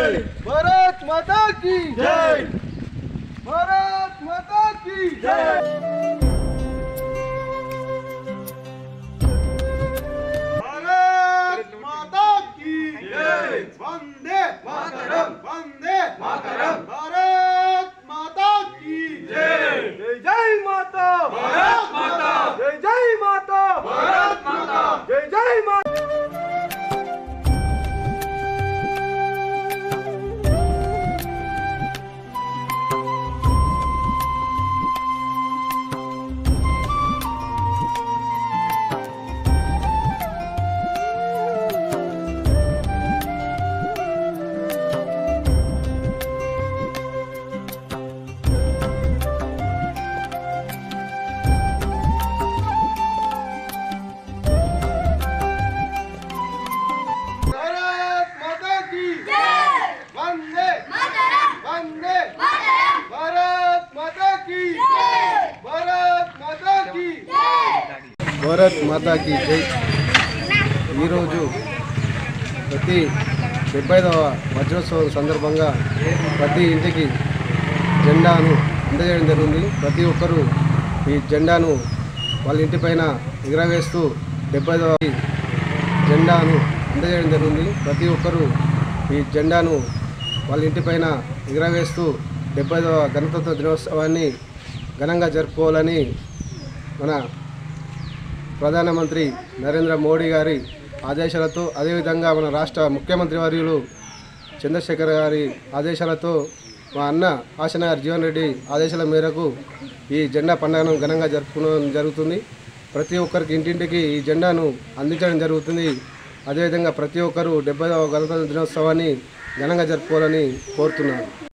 జై భారత్ మాతా కీ జై భారత్ మాతా కీ జై భారత్ మాతా కీ జై వందే మాతరం వందే మాతరం భారత్ మాతా కీ జై జై జై మాతా భారత్ మాతా జై జై మాతా భారత్ మాతా జై జై మాతా భారత్ మాతా కీ జై వందే మాతరం వందే మాతరం భారత్ మాతా కీ జై భారత్ మాతా కీ భారత్ మాతా కీ జై ఈరోజు ప్రతి డెబ్బై ఐదవ వజ్రోత్సవం సందర్భంగా ప్రతి ఇంటికి జెండాను అందజేయడం జరిగింది ప్రతి ఒక్కరూ ఈ జెండాను వాళ్ళ ఇంటిపైన ఎగరవేస్తూ డెబ్బై ఐదవ జెండాను అందజేయడం జరిగింది ప్రతి ఒక్కరూ ఈ జెండాను వాళ్ళ ఇంటిపైన ఎగరవేస్తూ డెబ్బై ఐదవ గణతంత్ర దినోత్సవాన్ని ఘనంగా జరుపుకోవాలని మన ప్రధానమంత్రి నరేంద్ర మోడీ గారి ఆదేశాలతో అదేవిధంగా మన రాష్ట్ర ముఖ్యమంత్రి వర్యులు చంద్రశేఖర్ గారి ఆదేశాలతో మా అన్న ఆశనగర్ జీవన్ రెడ్డి ఆదేశాల మేరకు ఈ జెండా పండుగను ఘనంగా జరుపుకోవడం జరుగుతుంది ప్రతి ఒక్కరికి ఇంటింటికి ఈ జెండాను అందించడం జరుగుతుంది అదేవిధంగా ప్రతి ఒక్కరూ డెబ్బై గణతంత్ర దినోత్సవాన్ని ఘనంగా జరుపుకోవాలని కోరుతున్నాను